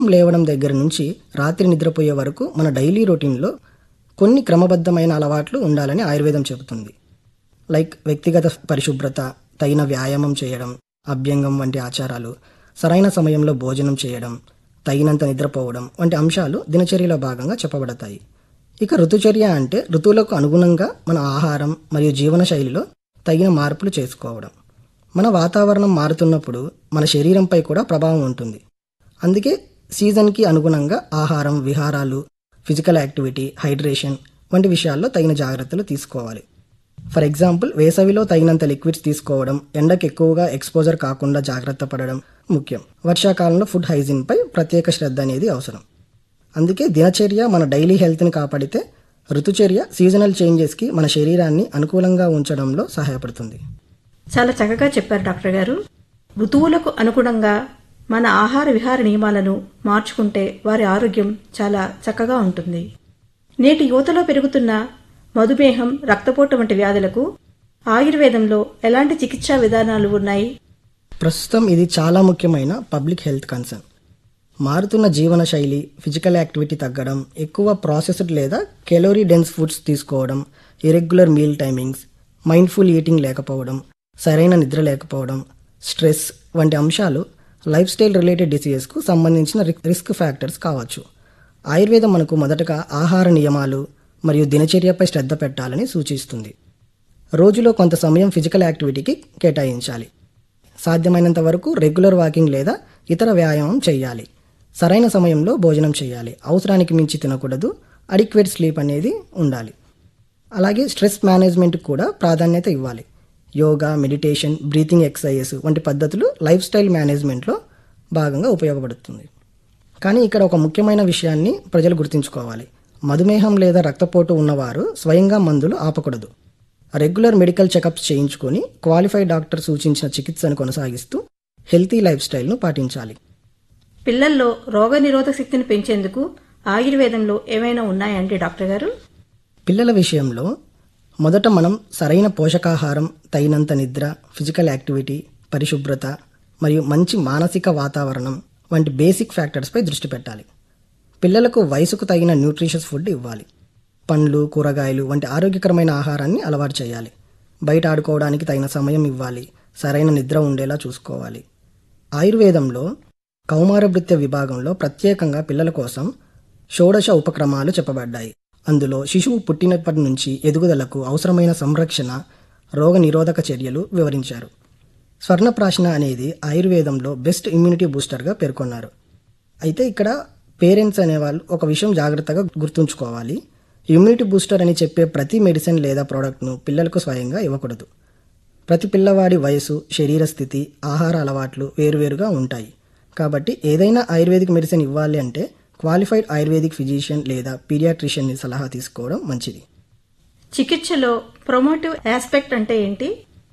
లేవడం దగ్గర నుంచి రాత్రి నిద్రపోయే వరకు మన డైలీ రొటీన్లో కొన్ని క్రమబద్ధమైన అలవాట్లు ఉండాలని ఆయుర్వేదం చెబుతుంది లైక్ వ్యక్తిగత పరిశుభ్రత తగిన వ్యాయామం చేయడం అభ్యంగం వంటి ఆచారాలు సరైన సమయంలో భోజనం చేయడం తగినంత నిద్రపోవడం వంటి అంశాలు దినచర్యలో భాగంగా చెప్పబడతాయి ఇక ఋతుచర్య అంటే ఋతువులకు అనుగుణంగా మన ఆహారం మరియు జీవన శైలిలో తగిన మార్పులు చేసుకోవడం మన వాతావరణం మారుతున్నప్పుడు మన శరీరంపై కూడా ప్రభావం ఉంటుంది అందుకే సీజన్కి అనుగుణంగా ఆహారం విహారాలు ఫిజికల్ యాక్టివిటీ హైడ్రేషన్ వంటి విషయాల్లో తగిన జాగ్రత్తలు తీసుకోవాలి ఫర్ ఎగ్జాంపుల్ వేసవిలో తగినంత లిక్విడ్స్ తీసుకోవడం ఎండకు ఎక్కువగా ఎక్స్పోజర్ కాకుండా జాగ్రత్త పడడం ముఖ్యం వర్షాకాలంలో ఫుడ్ హైజీన్పై ప్రత్యేక శ్రద్ధ అనేది అవసరం అందుకే దినచర్య మన డైలీ హెల్త్ని కాపాడితే ఋతుచర్య సీజనల్ చేంజెస్కి మన శరీరాన్ని అనుకూలంగా ఉంచడంలో సహాయపడుతుంది చాలా చక్కగా చెప్పారు డాక్టర్ గారు ఋతువులకు అనుగుణంగా మన ఆహార విహార నియమాలను మార్చుకుంటే వారి ఆరోగ్యం చాలా చక్కగా ఉంటుంది నేటి యువతలో పెరుగుతున్న మధుమేహం రక్తపోటు వంటి వ్యాధులకు ఆయుర్వేదంలో ఎలాంటి చికిత్సా విధానాలు ఉన్నాయి ప్రస్తుతం ఇది చాలా ముఖ్యమైన పబ్లిక్ హెల్త్ కన్సర్న్ మారుతున్న జీవన శైలి ఫిజికల్ యాక్టివిటీ తగ్గడం ఎక్కువ ప్రాసెస్డ్ లేదా కెలోరీ డెన్స్ ఫుడ్స్ తీసుకోవడం irregular meal timings mindful eating లేకపోవడం సరైన నిద్ర లేకపోవడం స్ట్రెస్ వంటి అంశాలు లైఫ్ స్టైల్ రిలేటెడ్ డిసీజెస్కు సంబంధించిన రి- రిస్క్ ఫ్యాక్టర్స్ కావచ్చు ఆయుర్వేదం మనకు మొదటగా ఆహార నియమాలు మరియు దినచర్యపై శ్రద్ధ పెట్టాలని సూచిస్తుంది రోజులో కొంత సమయం ఫిజికల్ యాక్టివిటీకి కేటాయించాలి సాధ్యమైనంత వరకు రెగ్యులర్ వాకింగ్ లేదా ఇతర వ్యాయామం చేయాలి సరైన సమయంలో భోజనం చేయాలి అవసరానికి మించి తినకూడదు అడిక్వేట్ స్లీప్ అనేది ఉండాలి అలాగే స్ట్రెస్ మేనేజ్మెంట్కి కూడా ప్రాధాన్యత ఇవ్వాలి యోగా మెడిటేషన్ బ్రీతింగ్ ఎక్సర్సైజెస్ వంటి పద్ధతులు లైఫ్ స్టైల్ మేనేజ్మెంట్లో భాగంగా ఉపయోగపడుతుంది కానీ ఇక్కడ ఒక ముఖ్యమైన విషయాన్ని ప్రజలు గుర్తుంచుకోవాలి మధుమేహం లేదా రక్తపోటు ఉన్నవారు స్వయంగా మందులు ఆపకూడదు రెగ్యులర్ మెడికల్ చెకప్స్ చేయించుకొని క్వాలిఫైడ్ డాక్టర్ సూచించిన చికిత్సను కొనసాగిస్తూ హెల్తీ లైఫ్ స్టైల్ను పాటించాలి పిల్లల్లో రోగ నిరోధక శక్తిని పెంచేందుకు ఆయుర్వేదంలో ఏమైనా ఉన్నాయండి డాక్టర్ గారు పిల్లల విషయంలో మొదట మనం సరైన పోషకాహారం తగినంత నిద్ర ఫిజికల్ యాక్టివిటీ పరిశుభ్రత మరియు మంచి మానసిక వాతావరణం వంటి బేసిక్ ఫ్యాక్టర్స్పై దృష్టి పెట్టాలి పిల్లలకు వయసుకు తగిన న్యూట్రిషియస్ ఫుడ్ ఇవ్వాలి పండ్లు కూరగాయలు వంటి ఆరోగ్యకరమైన ఆహారాన్ని అలవాటు చేయాలి బయట ఆడుకోవడానికి తగిన సమయం ఇవ్వాలి సరైన నిద్ర ఉండేలా చూసుకోవాలి ఆయుర్వేదంలో కౌమారభృత్య విభాగంలో ప్రత్యేకంగా పిల్లల కోసం షోడశ ఉపక్రమాలు చెప్పబడ్డాయి అందులో శిశువు పుట్టినప్పటి నుంచి ఎదుగుదలకు అవసరమైన సంరక్షణ రోగ నిరోధక చర్యలు వివరించారు స్వర్ణప్రాశన అనేది ఆయుర్వేదంలో బెస్ట్ ఇమ్యూనిటీ బూస్టర్గా పేర్కొన్నారు అయితే ఇక్కడ పేరెంట్స్ అనేవాళ్ళు ఒక విషయం జాగ్రత్తగా గుర్తుంచుకోవాలి ఇమ్యూనిటీ బూస్టర్ అని చెప్పే ప్రతి మెడిసిన్ లేదా ప్రోడక్ట్ను పిల్లలకు స్వయంగా ఇవ్వకూడదు ప్రతి పిల్లవాడి వయసు శరీర స్థితి ఆహార అలవాట్లు వేరువేరుగా ఉంటాయి కాబట్టి ఏదైనా ఆయుర్వేదిక్ మెడిసిన్ ఇవ్వాలి అంటే క్వాలిఫైడ్ ఆయుర్వేదిక్ ఫిజిషియన్ లేదా పీడియాట్రిషియన్ని సలహా తీసుకోవడం మంచిది చికిత్సలో ప్రొమోటివ్ ఆస్పెక్ట్ అంటే ఏంటి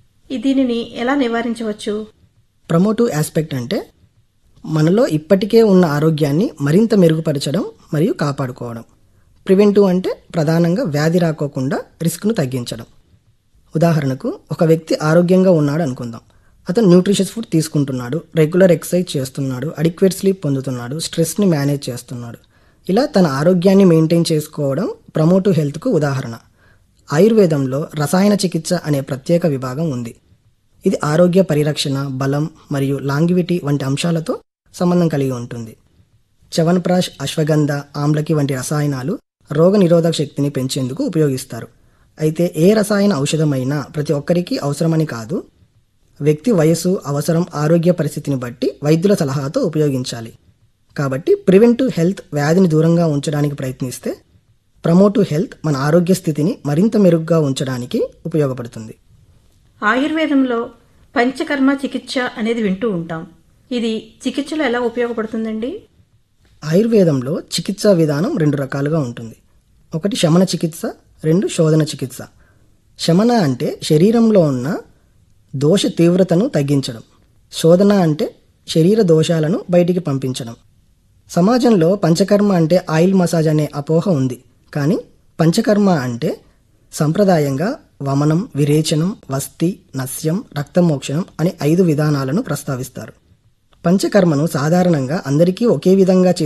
ఈ దీనిని ఎలా నివారించవచ్చు ప్రమోటివ్ ఆస్పెక్ట్ అంటే మనలో ఇప్పటికే ఉన్న ఆరోగ్యాన్ని మరింత మెరుగుపరచడం మరియు కాపాడుకోవడం ప్రివెంటివ్ అంటే ప్రధానంగా వ్యాధి రాకోకుండా రిస్క్ను తగ్గించడం ఉదాహరణకు ఒక వ్యక్తి ఆరోగ్యంగా ఉన్నాడు అనుకుందాం అతను న్యూట్రిషియస్ ఫుడ్ తీసుకుంటున్నాడు రెగ్యులర్ ఎక్సర్సైజ్ చేస్తున్నాడు అడిక్వేట్ స్లీప్ పొందుతున్నాడు స్ట్రెస్ని మేనేజ్ చేస్తున్నాడు ఇలా తన ఆరోగ్యాన్ని మెయింటైన్ చేసుకోవడం ప్రమోటివ్ హెల్త్కు ఉదాహరణ ఆయుర్వేదంలో రసాయన చికిత్స అనే ప్రత్యేక విభాగం ఉంది ఇది ఆరోగ్య పరిరక్షణ బలం మరియు లాంగివిటీ వంటి అంశాలతో సంబంధం కలిగి ఉంటుంది చవన్ప్రాష్ అశ్వగంధ ఆమ్లకి వంటి రసాయనాలు రోగ నిరోధక శక్తిని పెంచేందుకు ఉపయోగిస్తారు అయితే ఏ రసాయన ఔషధమైనా ప్రతి ఒక్కరికి అవసరమని కాదు వ్యక్తి వయసు అవసరం ఆరోగ్య పరిస్థితిని బట్టి వైద్యుల సలహాతో ఉపయోగించాలి కాబట్టి ప్రివెంటివ్ హెల్త్ వ్యాధిని దూరంగా ఉంచడానికి ప్రయత్నిస్తే ప్రమోటివ్ హెల్త్ మన ఆరోగ్య స్థితిని మరింత మెరుగ్గా ఉంచడానికి ఉపయోగపడుతుంది ఆయుర్వేదంలో పంచకర్మ చికిత్స అనేది వింటూ ఉంటాం ఇది చికిత్సలో ఎలా ఉపయోగపడుతుందండి ఆయుర్వేదంలో చికిత్సా విధానం రెండు రకాలుగా ఉంటుంది ఒకటి శమన చికిత్స రెండు శోధన చికిత్స శమన అంటే శరీరంలో ఉన్న దోష తీవ్రతను తగ్గించడం శోధన అంటే శరీర దోషాలను బయటికి పంపించడం సమాజంలో పంచకర్మ అంటే ఆయిల్ మసాజ్ అనే అపోహ ఉంది కానీ పంచకర్మ అంటే సంప్రదాయంగా వమనం విరేచనం వస్తి నస్యం రక్తమోక్షణం అనే ఐదు విధానాలను ప్రస్తావిస్తారు పంచకర్మను సాధారణంగా అందరికీ ఒకే విధంగా